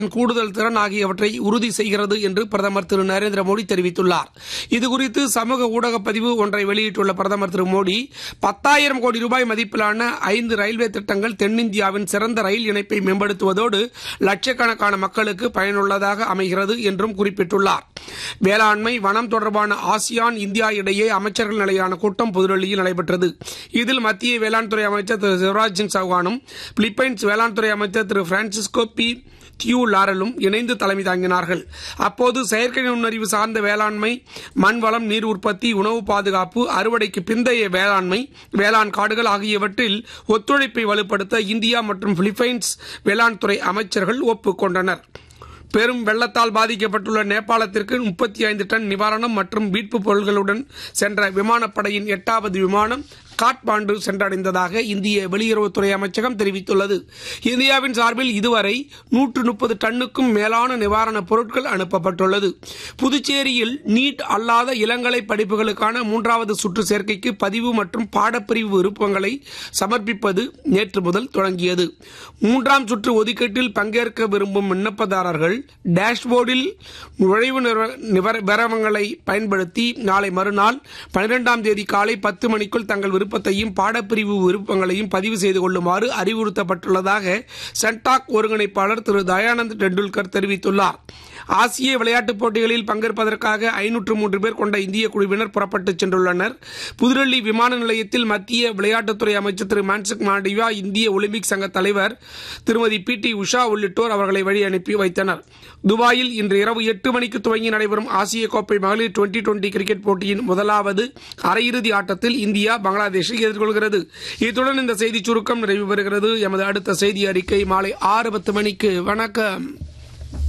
கூடுதல் திறன் ஆகியவற்றை உறுதி செய்கிறது என்று பிரதமர் திரு நரேந்திர மோடி தெரிவித்துள்ளார் இதுகுறித்து சமூக ஊடக பதிவு ஒன்றை வெளியிட்டுள்ள பிரதமர் திரு மோடி பத்தாயிரம் கோடி ரூபாய் மதிப்பிலான ஐந்து ரயில்வே திட்டங்கள் தென்னிந்தியாவின் சிறந்த ரயில் இணைப்பை மேம்படுத்துவதோடு லட்சக்கணக்கான மக்களுக்கு பயனுள்ளதாக அமைகிறது என்றும் குறிப்பிட்டுள்ளார் வேளாண்மை வனம் தொடர்பான ஆசியான் இந்தியா இடையே அமைச்சர்கள் நிலையான கூட்டம் புதுடெல்லியில் நடைபெற்றது இதில் மத்திய வேளாண் துறை அமைச்சர் திரு சிவராஜ் சிங் சௌகானும் பிலிப்பைன்ஸ் வேளாண் துறை அமைச்சர் திரு பிரான்சிஸ்கோ பி தியூ லாரலும் இணைந்து தலைமை தாங்கினார்கள் அப்போது செயற்கை நுண்ணறிவு சார்ந்த வேளாண்மை மண்வளம் நீர் உற்பத்தி உணவு பாதுகாப்பு அறுவடைக்கு பிந்தைய வேளாண்மை வேளாண் காடுகள் ஆகியவற்றில் ஒத்துழைப்பை வலுப்படுத்த இந்தியா மற்றும் பிலிப்பைன்ஸ் வேளாண் துறை அமைச்சர்கள் ஒப்புக்கொண்டனர் பெரும் வெள்ளத்தால் பாதிக்கப்பட்டுள்ள நேபாளத்திற்கு முப்பத்தி ஐந்து டன் நிவாரணம் மற்றும் மீட்புப் பொருட்களுடன் சென்ற விமானப்படையின் எட்டாவது விமானம் காட்மாண்டு சென்றடைந்ததாக இந்திய வெளியுறவுத்துறை அமைச்சகம் தெரிவித்துள்ளது இந்தியாவின் சார்பில் இதுவரை நூற்று முப்பது டன்னுக்கும் மேலான நிவாரணப் பொருட்கள் அனுப்பப்பட்டுள்ளது புதுச்சேரியில் நீட் அல்லாத இளங்கலை படிப்புகளுக்கான மூன்றாவது சுற்று சேர்க்கைக்கு பதிவு மற்றும் பாடப்பிரிவு விருப்பங்களை சமர்ப்பிப்பது நேற்று முதல் தொடங்கியது மூன்றாம் சுற்று ஒதுக்கீட்டில் பங்கேற்க விரும்பும் விண்ணப்பதாரர்கள் டேஷ்போர்டில் நுழைவு விவரங்களை பயன்படுத்தி நாளை மறுநாள் பனிரெண்டாம் தேதி காலை பத்து மணிக்குள் தங்கள் விருப்பத்தையும் பாடப்பிரிவு விருப்பங்களையும் பதிவு செய்து கொள்ளுமாறு அறிவுறுத்தப்பட்டுள்ளதாக சென்டாக் ஒருங்கிணைப்பாளர் திரு தயானந்த் டெண்டுல்கர் தெரிவித்துள்ளார் ஆசிய விளையாட்டுப் போட்டிகளில் பங்கேற்பதற்காக ஐநூற்று மூன்று பேர் கொண்ட இந்திய குழுவினர் புறப்பட்டுச் சென்றுள்ளனர் புதுடெல்லி விமான நிலையத்தில் மத்திய விளையாட்டுத்துறை அமைச்சர் திரு மான்சுக் மாண்டியா இந்திய ஒலிம்பிக் சங்க தலைவர் திருமதி பி டி உஷா உள்ளிட்டோர் அவர்களை வழி அனுப்பி வைத்தனர் துபாயில் இன்று இரவு எட்டு மணிக்கு துவங்கி நடைபெறும் ஆசிய கோப்பை மகளிர் டுவெண்டி டுவெண்டி கிரிக்கெட் போட்டியின் முதலாவது அரையிறுதி ஆட்டத்தில் இந்தியா பங்களாதேஷை எதிர்கொள்கிறது இத்துடன் இந்த செய்தி சுருக்கம் நிறைவு பெறுகிறது எமது அடுத்த செய்தி அறிக்கை மாலை ஆறு பத்து மணிக்கு வணக்கம்